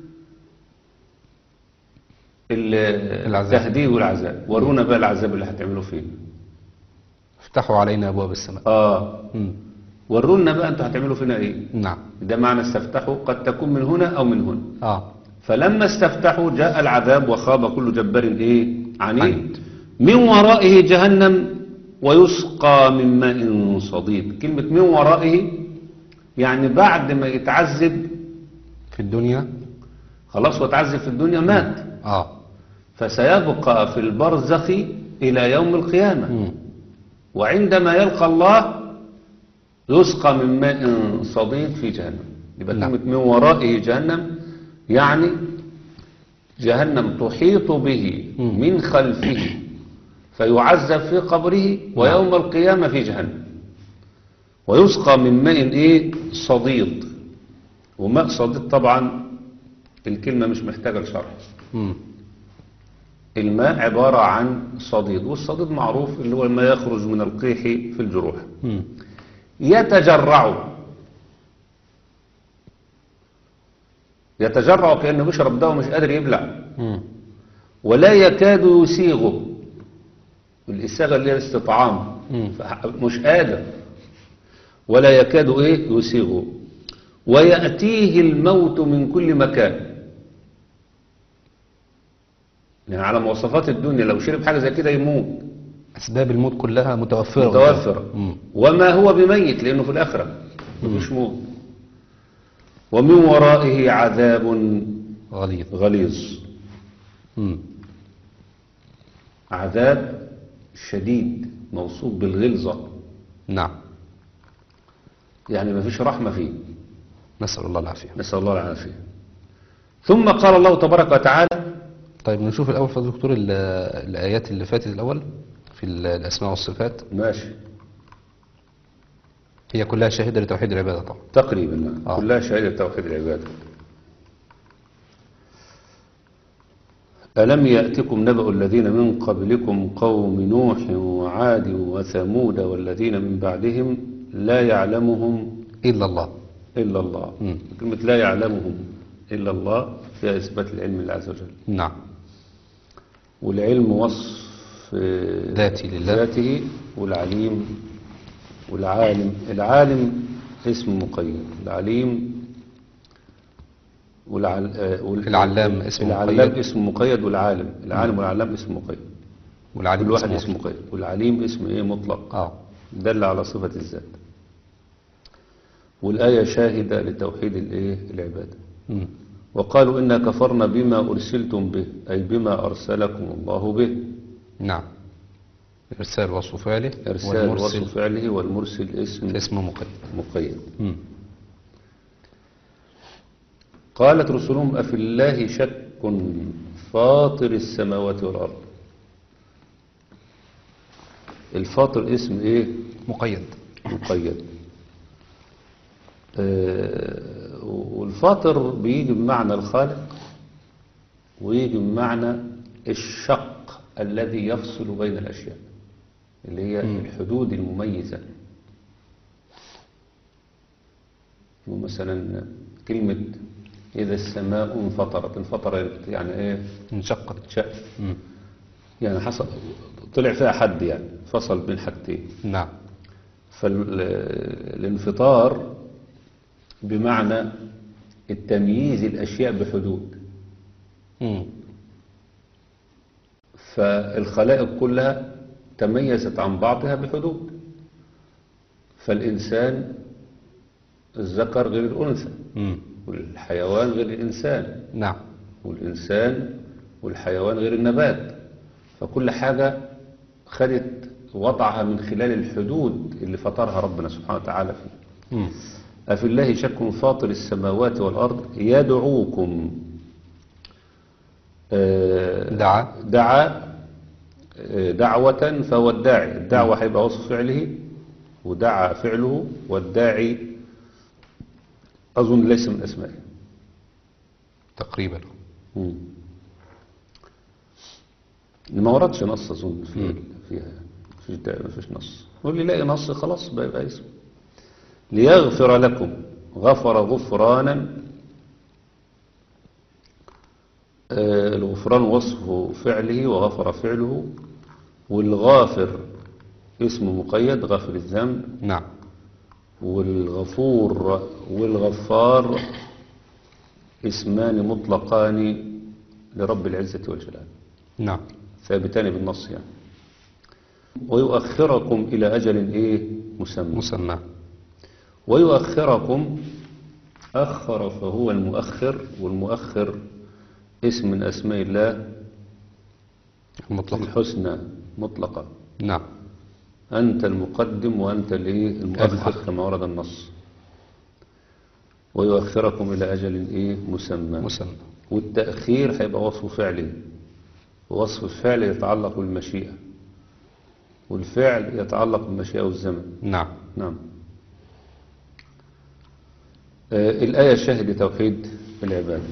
ال- العذاب. التهديد والعذاب ورونا بقى العذاب اللي هتعملوا فيه افتحوا علينا أبواب السماء آه مم. ورونا بقى أنتوا هتعملوا فينا إيه نعم ده معنى استفتحوا قد تكون من هنا أو من هنا آه فلما استفتحوا جاء العذاب وخاب كل جبار ايه عنيد عنيد. من ورائه جهنم ويسقى من ماء صديد كلمة من ورائه يعني بعد ما يتعذب في الدنيا خلاص هو اتعذب في الدنيا مات آه فسيبقى في البرزخ إلى يوم القيامة مم. وعندما يلقى الله يسقى من ماء صديد في جهنم يبقى نعم. كلمة من ورائه جهنم يعني جهنم تحيط به مم. من خلفه فيعذب في قبره ويوم القيامة في جهنم ويسقى من ماء ايه صديد وماء صديد طبعا الكلمة مش محتاجة لشرح مم. الماء عبارة عن صديد والصديد معروف اللي هو ما يخرج من القيح في الجروح مم. يتجرع يتجرع كأنه بيشرب دواء مش قادر يبلع مم. ولا يكاد يسيغه الإساغة اللي هي الاستطعام مم. فح- مش قادر ولا يكاد ايه يسيغه ويأتيه الموت من كل مكان يعني على مواصفات الدنيا لو شرب حاجة زي كده يموت أسباب الموت كلها متوفرة متوفرة مم. وما هو بميت لأنه في الآخرة مفيش موت ومن ورائه عذاب غليظ غليظ مم. عذاب شديد موصوف بالغلظة نعم يعني مفيش رحمة فيه نسأل الله العافية نسأل الله العافية ثم قال الله تبارك وتعالى طيب نشوف الأول فضل دكتور ال- الآيات اللي فاتت الأول في ال- الأسماء والصفات ماشي هي كلها شاهدة لتوحيد العبادة طبعا تقريبا آه. كلها شهادة توحيد العبادة ألم يأتكم نبأ الذين من قبلكم قوم نوح وعاد وثمود والذين من بعدهم لا يعلمهم إلا الله إلا الله مم. كلمة لا يعلمهم إلا الله فيها إثبات العلم لله عز وجل نعم والعلم وصف آه، ذاتي لله. ذاته والعليم والعالم العالم اسم مقيد العليم والعل... آه، وال- العلام اسم العلام مقيد. اسم مقيد والعالم العالم والعلام اسم مقيد والعليم كل واحد اسمه اسم مقيد والعليم اسم ايه مطلق آه دل على صفة الذات والآية شاهدة لتوحيد الايه العبادة مم. وقالوا إنا كفرنا بما أرسلتم به أي بما أرسلكم الله به نعم إرسال وصف فعله إرسال والمرسل وصف فعله والمرسل اسم اسمه مقيد مقيد مم. قالت رسلهم أفي الله شك فاطر السماوات والأرض الفاطر اسم إيه مقيد مقيد آه، والفاطر بيجي بمعنى الخالق ويجي بمعنى الشق الذي يفصل بين الأشياء اللي هي الحدود المميزة ومثلا كلمة إذا السماء انفطرت انفطرت يعني إيه انشقت شق مم. يعني حصل طلع فيها حد يعني فصل بين حاجتين نعم فالانفطار بمعنى التمييز الأشياء بحدود مم. فالخلائق كلها تميزت عن بعضها بحدود فالإنسان الذكر غير الأنثى مم. والحيوان غير الإنسان نعم والإنسان والحيوان غير النبات فكل حاجة خدت وضعها من خلال الحدود اللي فطرها ربنا سبحانه وتعالى فيه مم. أفي الله شك فاطر السماوات والأرض يدعوكم آه، دعا دعا آه، دعوة فهو الداعي الدعوة هيبقى وصف فعله ودعا فعله والداعي أظن ليس من أسمائه تقريبا مم. ما وردش نص أظن في فيها مفيش دا- مفيش نص واللي يلاقي نص خلاص بقى يبقى اسم ليغفر لكم غفر غفرانا آه، الغفران وصف فعله وغفر فعله والغافر اسم مقيد غافر الذنب نعم والغفور والغفار اسمان مطلقان لرب العزة والجلال نعم ثابتان بالنص يعني ويؤخركم إلى أجل إيه مسمى مسمى ويؤخركم أخر فهو المؤخر والمؤخر اسم من أسماء الله المطلق الحسنى مطلقة نعم أنت المقدم وأنت الإيه المؤخر المؤخر. كما ورد النص ويؤخركم إلى أجل إيه مسمى مسمى والتأخير هيبقى وصف فعلي ووصف الفعل يتعلق بالمشيئة والفعل يتعلق بالمشيئة والزمن نعم نعم آه الآية شهد توحيد العبادة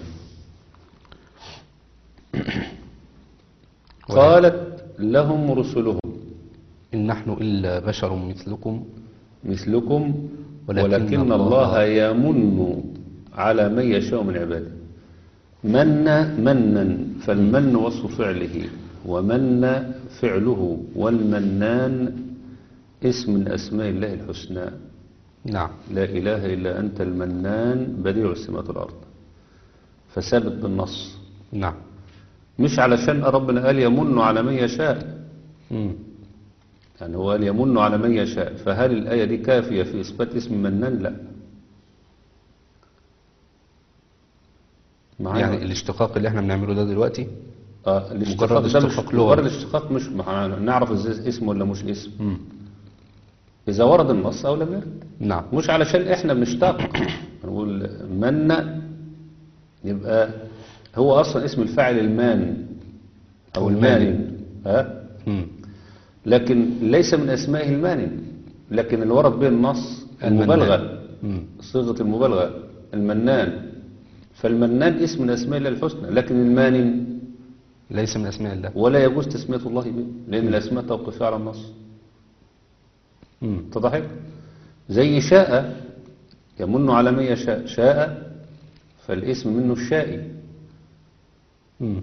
قالت لهم رسلهم إن نحن إلا بشر مثلكم مثلكم ولكن ولكن, الله- الله يمن على من يشاء من عباده من منا فالمن وصف فعله ومن فعله والمنان اسم من أسماء الله الحسنى نعم لا إله إلا أنت المنان بديع السماوات والأرض فثابت بالنص نعم مش علشان ربنا قال يمن على من يشاء مم. يعني هو قال يمن على من يشاء فهل الآية دي كافية في إثبات اسم منان لا معايا؟ يعني الاشتقاق اللي احنا بنعمله ده دلوقتي آه الاشتقاق مجرد ده مش اشتقاق لغوي. مجرد الاشتقاق مش مع- نعرف ازاي اسم ولا مش اسم مم. إذا ورد النص أو لم يرد نعم مش علشان احنا بنشتاق نقول من يبقى هو اصلا اسم الفاعل المان او المانن ها مم. لكن ليس من اسمائه المانن لكن اللي ورد به النص المنان. المبالغه مم. صيغه المبالغه المنان فالمنان اسم من اسماء الله الحسنى لكن المانن ليس من أسماء الله ولا يجوز تسميه الله به لان الاسماء توقفيه على النص مم. اتضحت زي شاء يمن على من يشاء شاء فالاسم منه الشائي مم.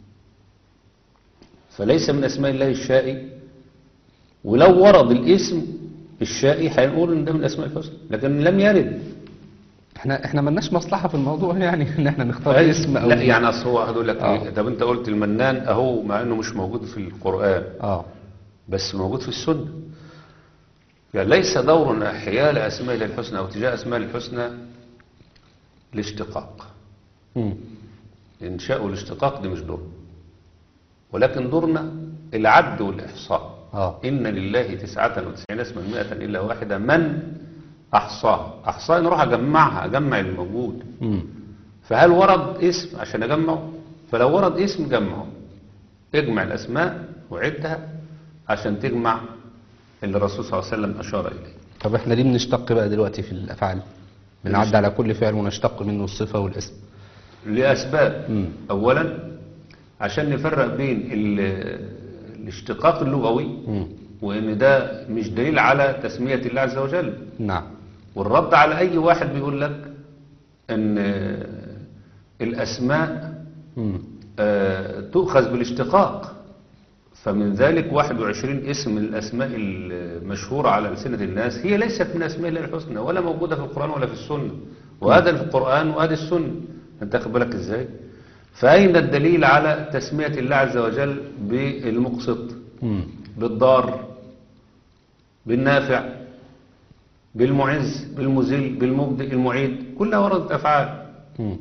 فليس من اسماء الله الشائي ولو ورد الاسم الشائي هنقول ان ده من الاسماء الحسنى لكن لم يرد احنا احنا ملناش مصلحة في الموضوع يعني ان احنا نختار فهي- اسم او لا يعني اصل هو هقول لك آه. ايه طب انت قلت المنان اهو مع انه مش موجود في القران اه بس موجود في السنه يعني ليس دورنا حيال اسماء الله الحسنى او تجاه اسماء الله الحسنى الاشتقاق مم. الإنشاء والاشتقاق دي مش دور ولكن دورنا العد والإحصاء اه إن لله تسعة وتسعين اسما مئة إلا واحدة من أحصاها أحصاها نروح أجمعها أجمع الموجود مم. فهل ورد اسم عشان أجمعه فلو ورد اسم جمعه اجمع الأسماء وعدها عشان تجمع اللي الرسول صلى الله عليه وسلم أشار إليه طب احنا ليه بنشتق بقى دلوقتي في الافعال بنعدي على كل فعل ونشتق منه الصفة والاسم لأسباب مم. أولا عشان نفرق بين ال- الاشتقاق اللغوي مم. وإن ده مش دليل على تسمية الله عز وجل نعم والرد على أي واحد بيقول لك أن الأسماء مم. آه، تؤخذ بالاشتقاق فمن ذلك 21 اسم من الأسماء المشهورة على ألسنة الناس هي ليست من أسماء الله الحسنى ولا موجودة في القرآن ولا في السنة وهذا اللي في القرآن وهذا السنة أنت أخذ بالك إزاي فأين الدليل على تسمية الله عز وجل بالمقسط مم. بالضار بالنافع بالمعز بالمذل بالمبدئ المعيد كلها وردت أفعال مم.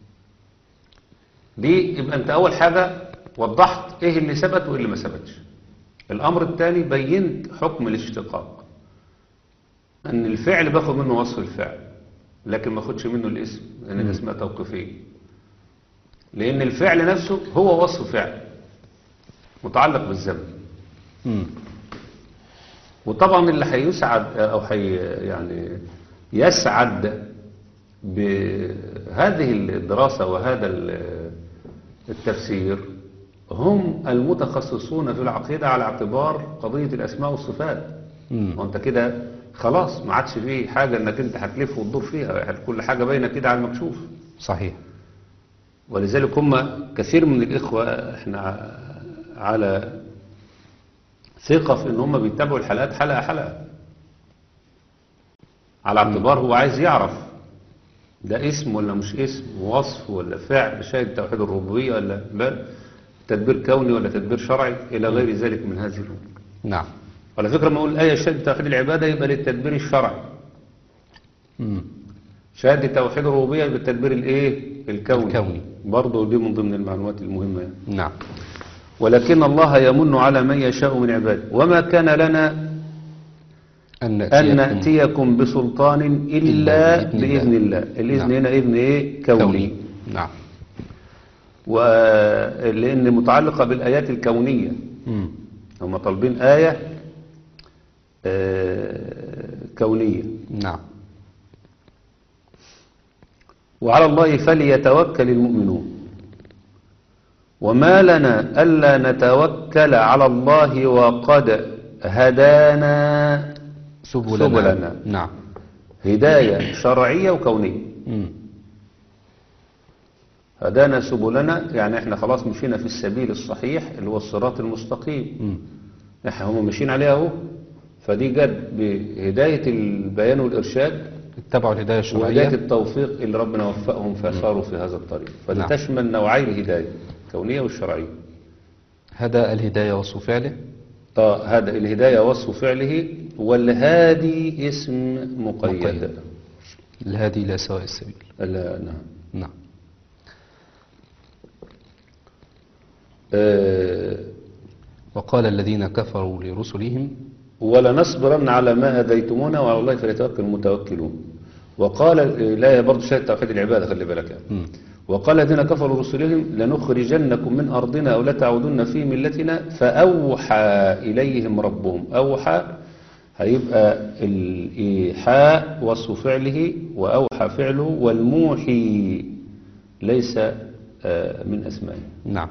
دي يبقى انت اول حاجة وضحت ايه اللي ثبت وايه اللي ما ثبتش الامر الثاني بينت حكم الاشتقاق ان الفعل باخد منه وصف الفعل لكن ما اخدش منه الاسم لان ده اسمها توقيفيه لان الفعل نفسه هو وصف فعل متعلق بالزمن مم. وطبعا اللي هيسعد او هي يعني يسعد بهذه الدراسة وهذا ال- التفسير هم المتخصصون في العقيدة على اعتبار قضية الأسماء والصفات مم. وانت كده خلاص ما عادش فيه حاجة انك انت هتلف وتدور فيها كل حاجة باينة كده على المكشوف صحيح ولذلك هم كثير من الإخوة احنا ع- على ثقة في ان هم بيتابعوا الحلقات حلقة حلقة على اعتبار هو عايز يعرف ده اسم ولا مش اسم وصف ولا فعل شاهد توحيد الربوبية ولا لا تدبير كوني ولا تدبير شرعي إلى غير ذلك من هذه الأمور نعم على فكرة ما أقول الآية شاهد توحيد العبادة يبقى للتدبير الشرعي مم. شهادة توحيد الربوبية يبقى التدبير الايه الكوني الكوني. برضه دي من ضمن المعلومات المهمة يعني. نعم ولكن الله يمن على من يشاء من عباده وما كان لنا أن أن نأتيكم نأتيكم بسلطان إلا إلا بإذن بإذن الله. الله الإذن نعم. هنا إذن إيه كوني كوني نعم ولأن متعلقة بالآيات الكونية مم. هم طالبين آية آه، كونية نعم وعلى الله فليتوكل المؤمنون وما لنا ألا نتوكل على الله وقد هدانا سبلنا, سبلنا. نعم هداية شرعية وكونية مم. هدانا سبلنا يعني احنا خلاص مشينا في السبيل الصحيح اللي هو الصراط المستقيم مم. احنا هم ماشيين عليها اهو فدي جت بهداية البيان والإرشاد اتبعوا الهداية وهداية الشرعية التوفيق اللي ربنا وفقهم فساروا في هذا الطريق فدي نعم. تشمل نوعي الهداية الكونية والشرعية هدى الهداية وصف فعله اه هذا الهداية وصف فعله والهادي اسم مقيد, مقيد. الهادي إلى سواء السبيل لا نعم نعم آه وقال الذين كفروا لرسلهم ولنصبرن على ما هديتمونا وعلى الله فليتوكل المتوكلون وقال لا برضه شهادة توحيد العبادة خلي بالك يعني. مم. وقال الذين كفروا رسلهم لنخرجنكم من أرضنا أو لتعودن في ملتنا فأوحى إليهم ربهم أوحى هيبقى الإيحاء وصف فعله وأوحى فعله والموحي ليس آه، من أسمائه نعم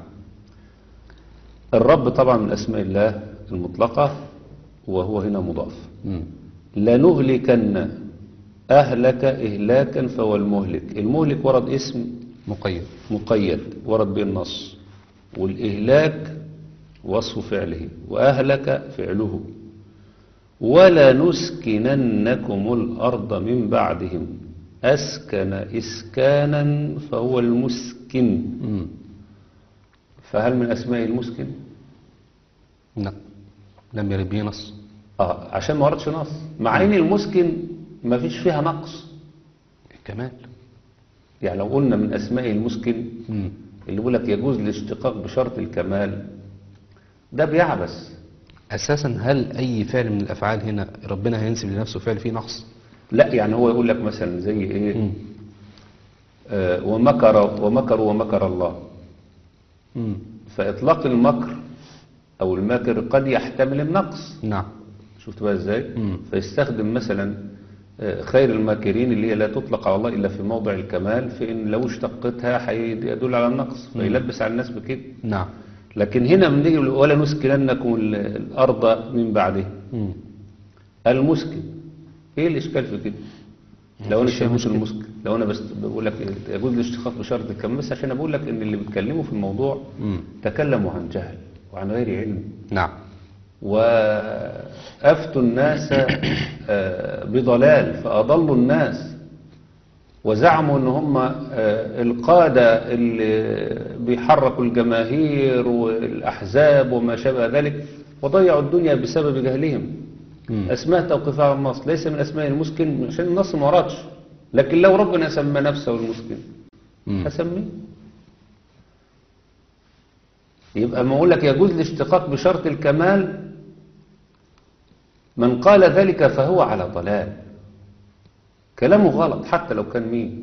الرب طبعا من أسماء الله المطلقة وهو هنا مضاف مم. لنهلكن أهلك إهلاكا فهو المهلك المهلك ورد اسم مقيد مقيد ورد به النص والإهلاك وصف فعله وأهلك فعله ولا نسكننكم الأرض من بعدهم أسكن إسكانا فهو المسكن مم. فهل من أسماء المسكن؟ نعم لم يرد به نص آه عشان ما وردش نص مع ان المسكن ما فيش فيها نقص كمال يعني لو قلنا من أسماء المسكن مم. اللي بيقول لك يجوز الاشتقاق بشرط الكمال ده بيعبس أساسا هل أي فعل من الأفعال هنا ربنا هينسب لنفسه فعل فيه نقص لا يعني هو يقول لك مثلا زي ايه مم. آه ومكر ومكروا ومكر الله مم. فإطلاق المكر أو الماكر قد يحتمل النقص نعم شفت بقى ازاي مم. فيستخدم مثلا آه، خير الماكرين اللي هي لا تطلق على الله الا في موضع الكمال في ان لو اشتقتها هيدل على النقص فيلبس على الناس بكده نعم لكن هنا بنيجي نقول ولا نسكننكم ال- الارض من بعده مم. المسكن ايه الاشكال في كده لو انا مفيش شايف مشكلة. المسكن لو انا بس بقول لك يجوز الاشتقاق بشرط الكمال بس عشان اقول لك ان اللي بيتكلموا في الموضوع مم. تكلموا عن جهل وعن غير علم نعم وأفتوا الناس آه، بضلال فأضلوا الناس وزعموا ان هم آه، القادة اللي بيحركوا الجماهير والأحزاب وما شابه ذلك وضيعوا الدنيا بسبب جهلهم مم. أسماء توقيفها على النص ليس من أسماء المسكن عشان النص ما وردش لكن لو ربنا سمى نفسه المسكن مم. هسميه يبقى ما اقول لك يجوز الاشتقاق بشرط الكمال من قال ذلك فهو على ضلال كلامه غلط حتى لو كان مين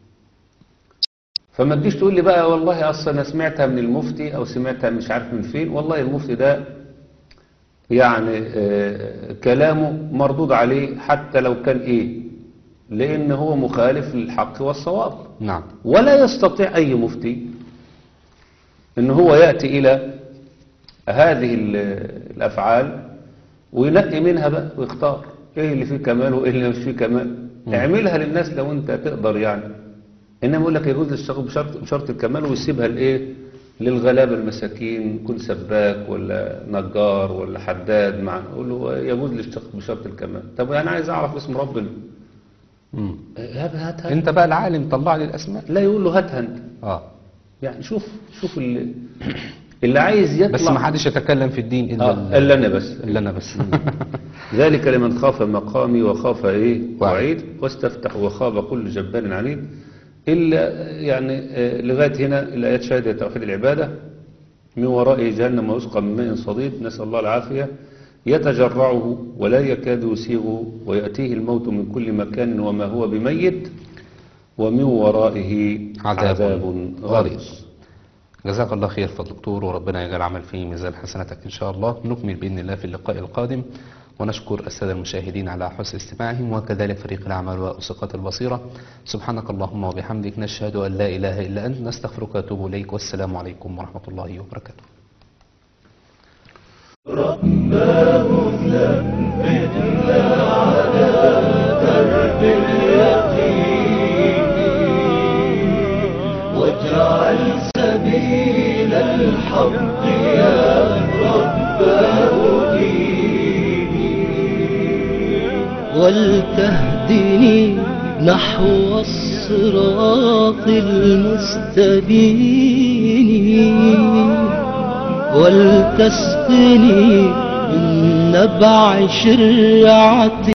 فما تجيش تقول لي بقى والله اصلا انا سمعتها من المفتي او سمعتها مش عارف من فين والله المفتي ده يعني آه، كلامه مردود عليه حتى لو كان ايه لان هو مخالف للحق والصواب نعم ولا يستطيع أي مفتي أن هو يأتي إلى هذه ال- الأفعال وينقي منها بقى ويختار إيه اللي فيه كمال وإيه اللي مش فيه كمال اعملها للناس لو أنت تقدر يعني إنما يقول لك يجوز الاشتغال بشرط, بشرط الكمال ويسيبها لإيه للغلابة المساكين كن سباك ولا نجار ولا حداد مع يقول له يجوز الاشتغال بشرط الكمال طب أنا عايز أعرف اسم ربنا مم. هات هات هات انت بقى العالم طلع لي الاسماء لا يقول له هاتها أنت اه يعني شوف شوف اللي, اللي عايز يطلع بس ما حدش يتكلم في الدين الا آه ال- الا انا بس الا انا بس ذلك لمن خاف مقامي وخاف ايه وعيد. وعيد واستفتح وخاب كل جبار عنيد الا يعني آه، لغايه هنا الايات شهاده توحيد العباده من ورائه جهنم ويسقى من ماء صديد نسال الله العافيه يتجرعه ولا يكاد يسيغه وياتيه الموت من كل مكان وما هو بميت ومن ورائه عذاب عذاب غليظ جزاك الله خير فضل دكتور وربنا يجعل عمل في ميزان حسناتك إن شاء الله نكمل بإذن الله في اللقاء القادم ونشكر السادة المشاهدين على حسن استماعهم وكذلك فريق العمل وأسقة البصيرة سبحانك اللهم وبحمدك نشهد أن لا إله إلا أنت نستغفرك ونتوب إليك والسلام عليكم ورحمة الله وبركاته واجعل سبيل الحق يا رب أديني ولتهدني نحو الصراط المستبين ولتسقني من نبع شرعتي